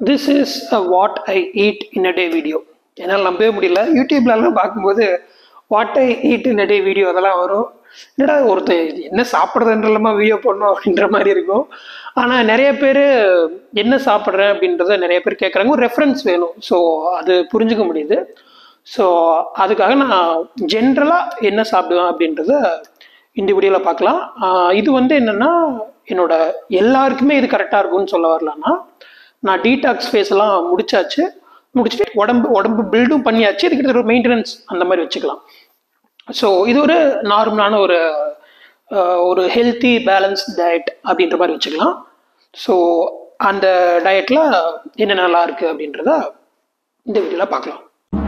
this is what I eat in a day video என்னால் நம்பவே முடியல யூடியூப்லலாம் பார்க்கும்போது what I eat in a day video அதெல்லாம் வரும் என்னடா ஒருத்தன் இது என்ன சாப்பிட்றதுன்றலாமா வீடியோ போடணும் அப்படின்ற மாதிரி இருக்கும் ஆனால் நிறைய பேர் என்ன சாப்பிட்றேன் அப்படின்றத நிறைய பேர் கேட்குறாங்க ஒரு ரெஃபரன்ஸ் வேணும் ஸோ அது புரிஞ்சுக்க முடியுது ஸோ அதுக்காக நான் ஜென்ரலாக என்ன சாப்பிடுவேன் அப்படின்றத இந்த வீடியோவில் பார்க்கலாம் ஆஹ் இது வந்து என்னென்னா என்னோட எல்லாருக்குமே இது கரெக்டாக இருக்கும்னு சொல்ல வரலான்னா நான் டீடாக்ஸ் ஃபேஸ் எல்லாம் முடிச்சாச்சு முடிச்சுட்டு உடம்பு உடம்பு பில்டும் பண்ணியாச்சு இதுக்கு ஒரு மெயின்டெனன்ஸ் அந்த மாதிரி வச்சுக்கலாம் ஸோ இது ஒரு நார்மலான ஒரு ஆஹ் ஒரு ஹெல்த்தி பேலன்ஸ் டயட் அப்படின்ற மாதிரி வச்சுக்கலாம் ஸோ அந்த டயட்டில் என்ன நல்லா இருக்குது அப்படின்றத இந்த வீடியோவில் பார்க்கலாம்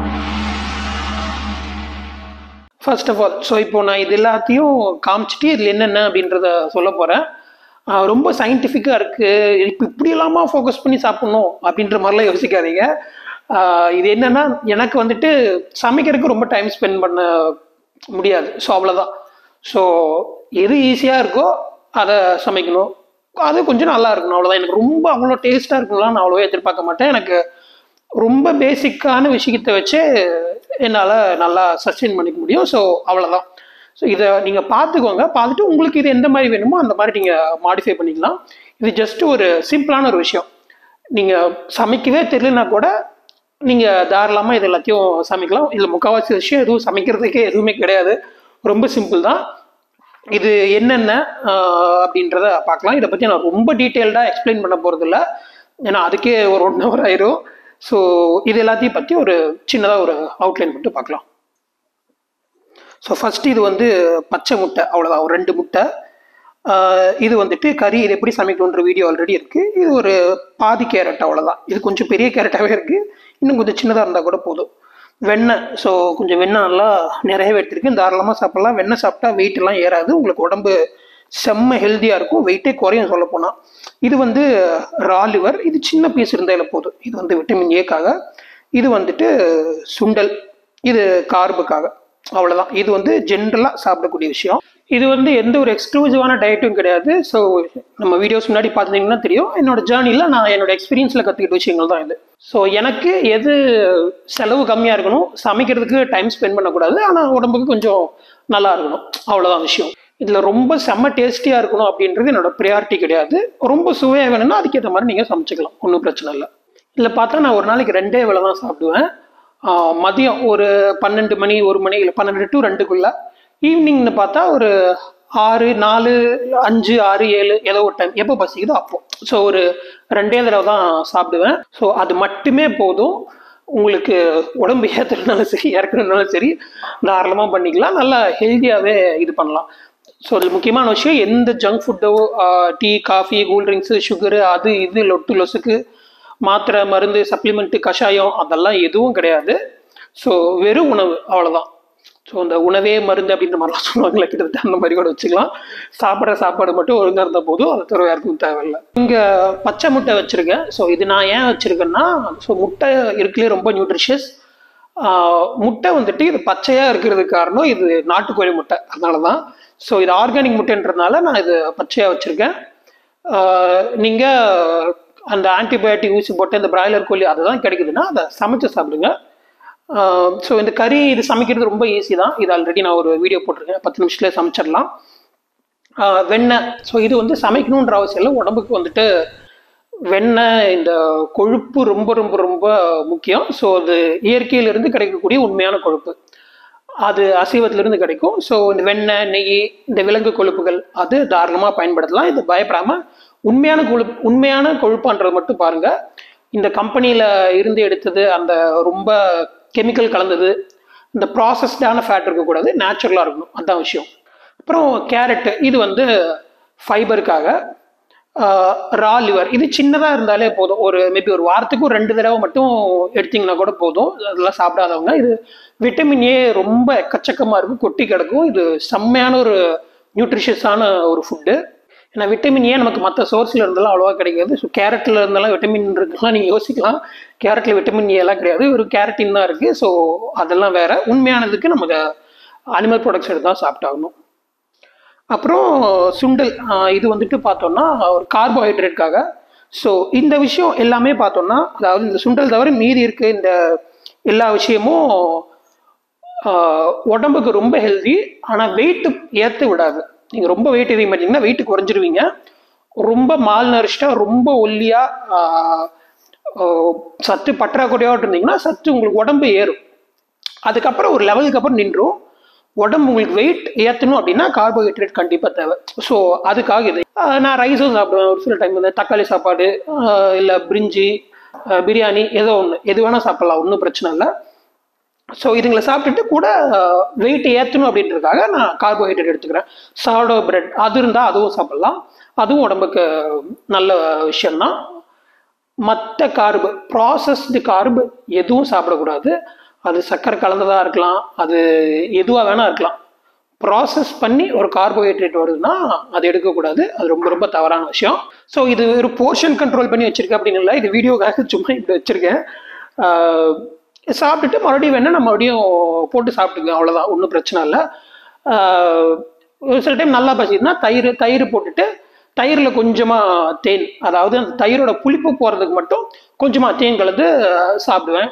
ஃபர்ஸ்ட் ஆஃப் ஆல் ஸோ இப்போ நான் இது எல்லாத்தையும் காமிச்சிட்டு இதில் என்னென்ன அப்படின்றத சொல்ல போகிறேன் ரொம்ப சயின்டிஃபிக்காக இருக்குது இப்போ இப்படி இல்லாமா ஃபோக்கஸ் பண்ணி சாப்பிட்ணும் அப்படின்ற மாதிரிலாம் யோசிக்காதீங்க ஆஹ் இது என்னன்னா எனக்கு வந்துட்டு சமைக்கிறதுக்கு ரொம்ப டைம் ஸ்பெண்ட் பண்ண முடியாது ஸோ அவ்வளோதான் ஸோ எது ஈஸியாக இருக்கோ அதை சமைக்கணும் அது கொஞ்சம் நல்லா இருக்கணும் அவ்வளோதான் எனக்கு ரொம்ப அவ்வளோ டேஸ்ட்டாக இருக்கணும்லாம் நான் அவ்வளோவா எதிர்பார்க்க மாட்டேன் எனக்கு ரொம்ப பேசிக்கான விஷயத்தை வச்சு என்னால் நல்லா சஸ்டெயின் பண்ணிக்க முடியும் ஸோ அவ்வளோதான் ஸோ இதை நீங்கள் பார்த்துக்கோங்க பார்த்துட்டு உங்களுக்கு இது எந்த மாதிரி வேணுமோ அந்த மாதிரி நீங்கள் மாடிஃபை பண்ணிக்கலாம் இது ஜஸ்ட் ஒரு சிம்பிளான ஒரு விஷயம் நீங்கள் சமைக்கவே தெரியலனா கூட நீங்கள் தாராளமாக இது எல்லாத்தையும் சமைக்கலாம் இதில் முக்கால்வாசி விஷயம் எதுவும் சமைக்கிறதுக்கே எதுவுமே கிடையாது ரொம்ப சிம்பிள் தான் இது என்னென்ன ஆஹ், அப்படின்றத பார்க்கலாம் இதை பற்றி நான் ரொம்ப டீட்டெயில்டாக எக்ஸ்பிளைன் பண்ண போகிறதில்ல ஏன்னா அதுக்கே ஒரு ஒன் ஹவர் ஆயிரும் ஸோ இது எல்லாத்தையும் பற்றி ஒரு சின்னதாக ஒரு அவுட்லைன் மட்டும் பார்க்கலாம் ஸோ ஃபர்ஸ்ட் இது வந்து பச்சை முட்டை அவ்வளோதான் ஒரு ரெண்டு முட்டை ஆஹ் இது வந்துட்டு கறி இது எப்படி சமைக்கணுன்ற வீடியோ ஆல்ரெடி இருக்குது இது ஒரு பாதி கேரட் அவ்வளோதான் இது கொஞ்சம் பெரிய கேரட்டாகவே இருக்குது இன்னும் கொஞ்சம் சின்னதாக இருந்தால் கூட போதும் வெண்ணெய் ஸோ கொஞ்சம் வெண்ணெய் நல்லா நிறையவே எடுத்திருக்கு தாராளமாக சாப்பிட்லாம் வெண்ணெய் சாப்பிட்டா weight எல்லாம் ஏறாது உங்களுக்கு உடம்பு செம்ம ஹெல்த்தியாக இருக்கும் வெயிட்டே குறையும் சொல்ல போனால் இது வந்து ரா லிவர் இது சின்ன பீஸ் இருந்தாலே போதும் இது வந்து விட்டமின் ஏக்காக இது வந்துட்டு சுண்டல் இது கார்புக்காக அவ்வளோதான் இது வந்து ஜென்ரலாக சாப்பிடக்கூடிய விஷயம் இது வந்து எந்த ஒரு எக்ஸ்க்ளூசிவான டயட்டும் கிடையாது ஸோ நம்ம வீடியோஸ் முன்னாடி பார்த்துட்டிங்கன்னா தெரியும் என்னோட ஜேர்னியில் நான் என்னோட எக்ஸ்பீரியன்ஸில் கற்றுக்கிட்ட விஷயங்கள் தான் இது ஸோ எனக்கு எது செலவு கம்மியாக இருக்கணும் சமைக்கிறதுக்கு டைம் ஸ்பெண்ட் பண்ணக்கூடாது ஆனால் உடம்புக்கு கொஞ்சம் நல்லா இருக்கணும் அவ்வளோதான் விஷயம் இதில் ரொம்ப செம்ம டேஸ்டியாக இருக்கணும் அப்படின்றது என்னோட ப்ரியாரிட்டி கிடையாது ரொம்ப சுவையாக வேணும்னா அதுக்கேற்ற மாதிரி நீங்கள் சமைச்சிக்கலாம் ஒன்றும் பிரச்சனை இல்லை இதில் பார்த்தா நான் ஒரு நாளைக்கு ரெண்டே வேளை தான் சாப்பிடுவேன் ஆஹ் மதியம் ஒரு பன்னெண்டு மணி ஒரு மணி இல்லை பன்னெண்டு டு ரெண்டுக்குள்ள ஈவினிங்னு பார்த்தா ஒரு ஆறு நாலு அஞ்சு ஆறு ஏழு ஏதோ ஒரு டைம் எப்போ பசிக்குதோ அப்போ ஸோ ஒரு ரெண்டே தடவை தான் சாப்பிடுவேன் ஸோ அது மட்டுமே போதும் உங்களுக்கு உடம்பு ஏற்றுறதுனாலும் சரி இறக்குறதுனாலும் சரி தாராளமாக பண்ணிக்கலாம் நல்லா ஹெல்த்தியாகவே இது பண்ணலாம் ஸோ அது முக்கியமான விஷயம் எந்த ஜங்க் ஃபுட்டோ டீ காஃபி கூல்ட்ரிங்க்ஸு சுகரு அது இது லொட்டு லொசுக்கு மாத்திரை மருந்து சப்ளிமெண்ட்டு கஷாயம் அதெல்லாம் எதுவும் கிடையாது ஸோ வெறும் உணவு அவ்வளோதான் ஸோ அந்த உணவே மருந்து அப்படின்ற மாதிரிலாம் சொல்லுவாங்களே கிட்டத்தட்ட அந்த மாதிரி கூட வச்சுக்கலாம் சாப்பிட்ற சாப்பாடு மட்டும் ஒழுங்காக இருந்தால் போதும் அதை தவிர யாருக்கும் தேவையில்லை இங்கே பச்சை முட்டை வச்சுருக்கேன் ஸோ இது நான் ஏன் வச்சுருக்கேன்னா ஸோ முட்டை இருக்குல்லே ரொம்ப நியூட்ரிஷியஸ் முட்டை வந்துட்டு இது பச்சையாக இருக்கிறதுக்கு காரணம் இது நாட்டுக்கோழி முட்டை அதனால தான் ஸோ இது ஆர்கானிக் முட்டைன்றதுனால நான் இது பச்சையாக வச்சுருக்கேன் நீங்கள் அந்த ஆன்டிபயோட்டிக் ஊசி போட்டு இந்த பிராய்லர் கோழி அதுதான் கிடைக்குதுன்னா அதை சமைச்சு சாப்பிடுங்க ஸோ இந்த கறி இது சமைக்கிறது ரொம்ப ஈஸி தான் இது ஆல்ரெடி நான் ஒரு வீடியோ போட்டிருக்கேன் பத்து நிமிஷத்துல சமைச்சிடலாம் ஆஹ் வெண்ணெய் ஸோ இது வந்து சமைக்கணுன்ற அவசியம் இல்லை உடம்புக்கு வந்துட்டு வெண்ணெய் இந்த கொழுப்பு ரொம்ப ரொம்ப ரொம்ப முக்கியம் ஸோ அது இயற்கையிலிருந்து கிடைக்கக்கூடிய உண்மையான கொழுப்பு அது அசைவத்திலிருந்து கிடைக்கும் ஸோ இந்த வெண்ணெய் நெய் இந்த விலங்கு கொழுப்புகள் அது தாராளமாக பயன்படுத்தலாம் இது பயப்படாமல் உண்மையான கொழுப்பு உண்மையான கொழுப்பான்றது மட்டும் பாருங்க இந்த கம்பெனியில் இருந்து எடுத்தது அந்த ரொம்ப கெமிக்கல் கலந்தது இந்த ப்ராசஸ்டான ஃபேட் இருக்கக்கூடாது நேச்சுரலாக இருக்கணும் அதுதான் விஷயம் அப்புறம் கேரட்டு இது வந்து ஃபைபருக்காக ரா லிவர் இது சின்னதாக இருந்தாலே போதும் ஒரு மேபி ஒரு வாரத்துக்கு ஒரு ரெண்டு தடவை மட்டும் எடுத்தீங்கன்னா கூட போதும் அதெல்லாம் சாப்பிடாதவங்க இது விட்டமின் ஏ ரொம்ப எக்கச்சக்கமாக இருக்கும் கொட்டி கிடக்கும் இது செம்மையான ஒரு நியூட்ரிஷியஸான ஒரு ஃபுட்டு ஏன்னா விட்டமின் ஏ நமக்கு மற்ற சோர்ஸில் இருந்தெல்லாம் அவ்வளோவா கிடைக்காது ஸோ கேரட்டில் இருந்தெல்லாம் விட்டமின் இருக்குலாம் நீங்கள் யோசிக்கலாம் கேரட்டில் விட்டமின் ஏ எல்லாம் கிடையாது ஒரு கேரட்டின் தான் இருக்குது ஸோ அதெல்லாம் வேற உண்மையானதுக்கு நமக்கு அனிமல் ப்ராடக்ட்ஸ் எடுத்து தான் சாப்பிட்டாகணும் அப்புறம் சுண்டல் ஆஹ் இது வந்துட்டு பார்த்தோம்னா ஒரு கார்போஹைட்ரேட்காக ஸோ இந்த விஷயம் எல்லாமே பார்த்தோம்னா அதாவது இந்த சுண்டல் தவிர மீதி இருக்க இந்த எல்லா விஷயமும் ஆஹ், உடம்புக்கு ரொம்ப ஹெல்தி ஆனால் வெயிட் ஏற்ற விடாது நீங்கள் ரொம்ப வெயிட் எறிய மாட்டீங்கன்னா வெயிட் குறைஞ்சிருவீங்க ரொம்ப மால் நரிஷ்டாக ரொம்ப ஒல்லியாக சத்து பற்றாக்குறையோடு இருந்தீங்கன்னா சத்து உங்களுக்கு உடம்பு ஏறும் அதுக்கப்புறம் ஒரு லெவலுக்கு அப்புறம் நின்றும் உடம்பு உங்களுக்கு வெயிட் ஏற்றணும் அப்படின்னா கார்போஹைட்ரேட் கண்டிப்பாக தேவை ஸோ அதுக்காக இது ஆஹ் நான் ரைஸும் சாப்பிடுவேன் ஒரு சில டைம் வந்து தக்காளி சாப்பாடு இல்லை பிரிஞ்சி ஆஹ் பிரியாணி ஏதோ ஒன்று எது வேணால் சாப்பிட்லாம் ஒன்றும் பிரச்சனை இல்லை ஸோ இதுங்களை சாப்பிட்டுட்டு கூட வெயிட் ஏற்றணும் அப்படின்றதுக்காக நான் கார்போஹைட்ரேட் எடுத்துக்கிறேன் சாடோ பிரெட் அது இருந்தால் அதுவும் சாப்பிட்லாம் அதுவும் உடம்புக்கு நல்ல விஷயம்தான் மற்ற கார்பு ப்ராசஸ்டு கார்பு எதுவும் சாப்பிடக்கூடாது அது சர்க்கரை கலந்ததாக இருக்கலாம் அது எதுவாக வேணா இருக்கலாம் ப்ராசஸ் பண்ணி ஒரு கார்போஹைட்ரேட் வருதுன்னா அது எடுக்கக்கூடாது அது ரொம்ப ரொம்ப தவறான விஷயம் ஸோ இது ஒரு போர்ஷன் கண்ட்ரோல் பண்ணி வச்சிருக்கேன் அப்படின்னு இல்லை இது வீடியோக்காக சும்மா இப்படி வச்சிருக்கேன் ஆஹ் சாப்பிட்டுட்டு மறுபடியும் வேணால் நம்ம மறுபடியும் போட்டு சாப்பிட்டுக்கலாம் அவ்வளோதான் ஒன்றும் பிரச்சனை இல்லை ஆஹ் ஒரு சில டைம் நல்லா பசிக்குதுன்னா தயிர் தயிர் போட்டுட்டு தயிரில் கொஞ்சமாக தேன் அதாவது அந்த தயிரோட புளிப்பு போகிறதுக்கு மட்டும் கொஞ்சமாக தேன் கலந்து ஆஹ் சாப்பிடுவேன்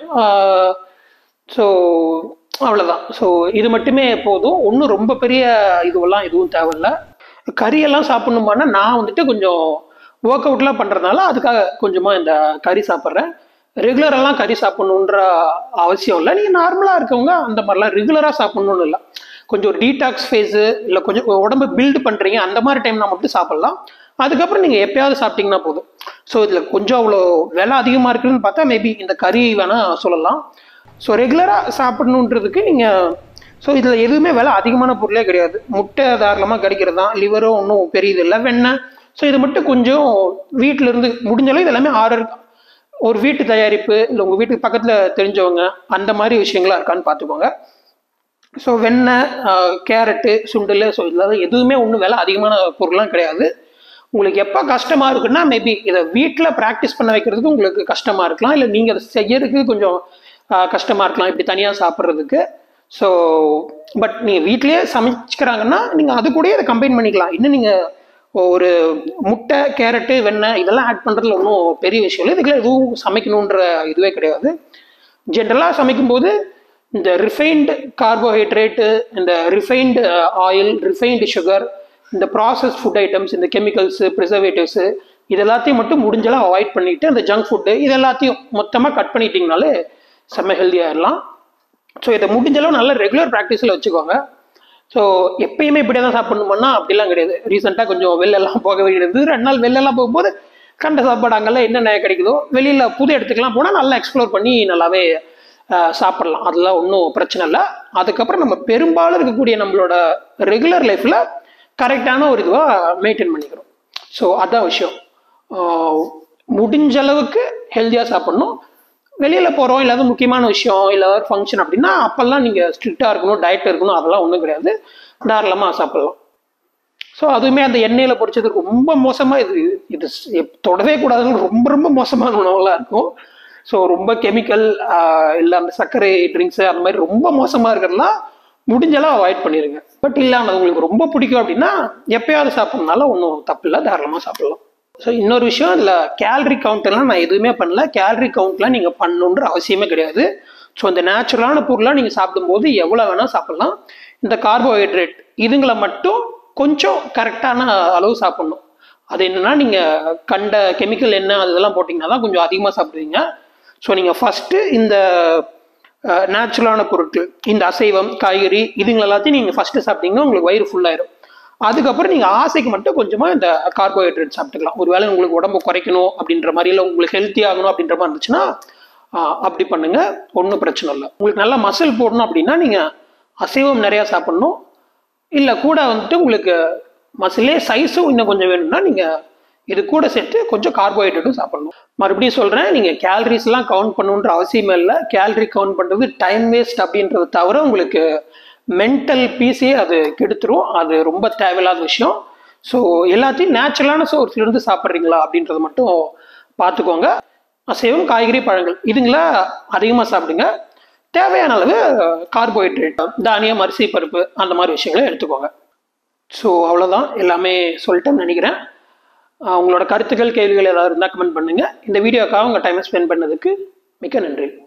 ஸோ அவ்வளோதான் ஸோ இது மட்டுமே போதும் ஒன்றும் ரொம்ப பெரிய இதுவெல்லாம் எதுவும் தேவையில்ல கறியெல்லாம் சாப்பிடணுமானா நான் வந்துட்டு கொஞ்சம் ஒர்க் அவுட்லாம் பண்ணுறதுனால அதுக்காக கொஞ்சமாக இந்த கறி சாப்பிட்றேன் ரெகுலரெல்லாம் கறி சாப்பிடணுன்ற அவசியம் இல்லை நீங்கள் நார்மலாக இருக்கவங்க அந்த மாதிரிலாம் ரெகுலராக சாப்பிடணும்னு இல்லை கொஞ்சம் ஒரு டீடாக்ஸ் ஃபேஸு இல்லை கொஞ்சம் உடம்பு பில்டு பண்ணுறீங்க அந்த மாதிரி டைம்னா மட்டும் சாப்பிட்லாம் அதுக்கப்புறம் நீங்கள் எப்பயாவது சாப்பிட்டீங்கன்னா போதும் ஸோ இதில் கொஞ்சம் அவ்வளோ விலை அதிகமாக இருக்குதுன்னு பார்த்தா மேபி இந்த கறி வேணால் சொல்லலாம் ஸோ ரெகுலராக சாப்பிடணுன்றதுக்கு நீங்கள் ஸோ இதில் எதுவுமே விலை அதிகமான பொருளே கிடையாது முட்டை தாராளமாக கிடைக்கிறது தான் லிவரும் ஒன்றும் பெரியது இல்லை வெண்ணெய் ஸோ இது மட்டும் கொஞ்சம் வீட்டில் இருந்து முடிஞ்சளவு இது எல்லாமே ஆர்டர் ஒரு வீட்டு தயாரிப்பு இல்லை உங்கள் வீட்டுக்கு பக்கத்தில் தெரிஞ்சவங்க அந்த மாதிரி விஷயங்களா இருக்கான்னு பார்த்துக்கோங்க ஸோ வெண்ணெய் ஆஹ், கேரட்டு சுண்டல் ஸோ இதில் எதுவுமே ஒன்றும் விலை அதிகமான பொருள்லாம் கிடையாது உங்களுக்கு எப்போ கஷ்டமாக இருக்குன்னா மேபி இதை வீட்டில் ப்ராக்டிஸ் பண்ண வைக்கிறதுக்கு உங்களுக்கு கஷ்டமாக இருக்கலாம் இல்லை நீங்கள் அதை செய்யறதுக்கு கொஞ்சம் ஆஹ், கஷ்டமாக இருக்கலாம் இப்படி தனியாக சாப்பிட்றதுக்கு ஸோ பட் நீங்கள் வீட்லேயே சமைச்சுக்கிறாங்கன்னா நீங்கள் அது கூடயே அதை கம்பைன் பண்ணிக்கலாம் இன்னும் நீங்கள் ஒரு முட்டை கேரட்டு வெண்ணெய் இதெல்லாம் ஆட் பண்ணுறதுல ஒன்றும் பெரிய விஷயம் இல்லை இதுக்குள்ள எதுவும் சமைக்கணுன்ற இதுவே கிடையாது ஜென்ரலாக சமைக்கும்போது இந்த ரிஃபைன்டு கார்போஹைட்ரேட்டு இந்த ரிஃபைன்டு ஆயில் ரிஃபைன்டு சுகர் இந்த ப்ராசஸ் ஃபுட் ஐட்டம்ஸ் இந்த கெமிக்கல்ஸு ப்ரிசர்வேட்டிவ்ஸு இது எல்லாத்தையும் மட்டும் முடிஞ்சளவு அவாய்ட் பண்ணிட்டு இந்த ஜங்க் ஃபுட்டு இது எல்லாத்தையும் மொத்தமாக கட் பண்ணிட்டீங்கனாலே செம்ம ஹெல்த்தியாகிடலாம் ஸோ இதை முடிஞ்சளவு நல்ல ரெகுலர் ப்ராக்டிஸில் வச்சுக்கோங்க ஸோ எப்பயுமே இப்படியே தான் சாப்பிடணுமானா அப்படிலாம் கிடையாது ரீசெண்டாக கொஞ்சம் வெளிலெல்லாம் போக வேண்டியது ரெண்டு நாள் வெளிலெல்லாம் போகும்போது கண்ட சாப்பாடு அங்கெல்லாம் என்னென்ன கிடைக்குதோ வெளியில் புது இடத்துக்குலாம் போனால் நல்லா எக்ஸ்ப்ளோர் பண்ணி நல்லாவே ஆஹ், சாப்பிடலாம் அதெல்லாம் ஒன்றும் பிரச்சனை இல்லை அதுக்கப்புறம் நம்ம பெரும்பாலும் இருக்கக்கூடிய நம்மளோட ரெகுலர் லைஃப்பில் கரெக்டான ஒரு இதுவாக மெயின்டைன் பண்ணிக்கிறோம் ஸோ அதான் விஷயம் ஆஹ், முடிஞ்ச அளவுக்கு ஹெல்த்தியாக சாப்பிடணும் வெளியில் போகிறோம் இல்லாத முக்கியமான விஷயம் இல்லை ஏதாவது ஃபங்க்ஷன் அப்படின்னா அப்போல்லாம் நீங்கள் ஸ்ட்ரிக்டாக இருக்கணும் டயட் இருக்கணும் அதெல்லாம் ஒன்றும் கிடையாது தாராளமாக சாப்பிடலாம் ஸோ அதுவுமே அந்த எண்ணெயில் பொரிச்சது ரொம்ப மோசமாக இது இது எப்- தொடவே கூடாதுன்னு ரொம்ப ரொம்ப மோசமான உணவுலாம் இருக்கும் ஸோ ரொம்ப கெமிக்கல் இல்லை அந்த சர்க்கரை ட்ரிங்க்ஸு அந்த மாதிரி ரொம்ப மோசமாக இருக்கிறதுலாம் முடிஞ்சளவு அவாய்ட் பண்ணிடுங்க பட் இல்லை அது உங்களுக்கு ரொம்ப பிடிக்கும் அப்படின்னா எப்பயாவது சாப்பிட்றதுனால ஒன்றும் தப்பு இல்லை தாராளமாக சாப்பிடலாம் ஸோ இன்னொரு விஷயம் இல்லை கேலரி கவுண்ட்லாம் நான் எதுவுமே பண்ணல கேலரி கவுண்ட்லாம் நீங்கள் பண்ணணுன்ற அவசியமே கிடையாது ஸோ இந்த நேச்சுரலான பொருளாக நீங்கள் சாப்பிடும்போது எவ்வளோ வேணால் சாப்பிடலாம் இந்த கார்போஹைட்ரேட் இதுங்களை மட்டும் கொஞ்சம் கரெக்டான அளவு சாப்பிடணும் அது என்னன்னா நீங்கள் கண்ட கெமிக்கல் என்ன அது இதெல்லாம் போட்டிங்கன்னா தான் கொஞ்சம் அதிகமாக சாப்பிடுவீங்க ஸோ நீங்கள் ஃபஸ்ட்டு இந்த நேச்சுரலான பொருட்கள் இந்த அசைவம் காய்கறி இதுங்க எல்லாத்தையும் நீங்கள் ஃபஸ்ட்டு சாப்பிட்டீங்கன்னா உங்களுக்கு வயிறு ஃபுல்லாயிரும் அதுக்கப்புறம் நீங்கள் ஆசைக்கு மட்டும் கொஞ்சமாக இந்த கார்போஹைட்ரேட் சாப்பிட்டுக்கலாம் ஒருவேளை உங்களுக்கு உடம்பு குறைக்கணும் அப்படின்ற மாதிரி இல்லை உங்களுக்கு ஹெல்த்தி ஆகணும் அப்படின்ற மாதிரி இருந்துச்சுன்னா ஆஹ், அப்படி பண்ணுங்க ஒன்றும் பிரச்சனை இல்லை உங்களுக்கு நல்லா மசில் போடணும் அப்படின்னா நீங்கள் அசைவம் நிறையா சாப்பிடணும் இல்லை கூட வந்துட்டு உங்களுக்கு மசிலே சைஸும் இன்னும் கொஞ்சம் வேணும்னா நீங்கள் இது கூட சேர்த்து கொஞ்சம் கார்போஹைட்ரேட்டும் சாப்பிடணும் மறுபடியும் சொல்கிறேன் நீங்கள் கேலரிஸ்லாம் கவுண்ட் பண்ணணுன்ற அவசியமே இல்லை கேலரி கவுண்ட் பண்ணுறது டைம் வேஸ்ட் அப்படின்றத தவிர உங்களுக்கு மென்டல் பீஸே அது கெடுத்துரும் அது ரொம்ப தேவையில்லாத விஷயம் ஸோ எல்லாத்தையும் நேச்சுரலான சோர்ஸ்லேருந்து சாப்பிட்றீங்களா அப்படின்றத மட்டும் பார்த்துக்கோங்க அசைவம் காய்கறி பழங்கள் இதுங்களா அதிகமாக சாப்பிடுங்க தேவையான அளவு கார்போஹைட்ரேட் தானியம் அரிசி பருப்பு அந்த மாதிரி விஷயங்களை எடுத்துக்கோங்க ஸோ அவ்வளோதான் எல்லாமே சொல்லிட்டேன்னு நினைக்கிறேன் ஆஹ் உங்களோட கருத்துக்கள் கேள்விகள் ஏதாவது இருந்தால் கமெண்ட் பண்ணுங்கள் இந்த வீடியோக்காக உங்கள் டைமை ஸ்பெண்ட் பண்ணதுக்கு மிக்க நன்றி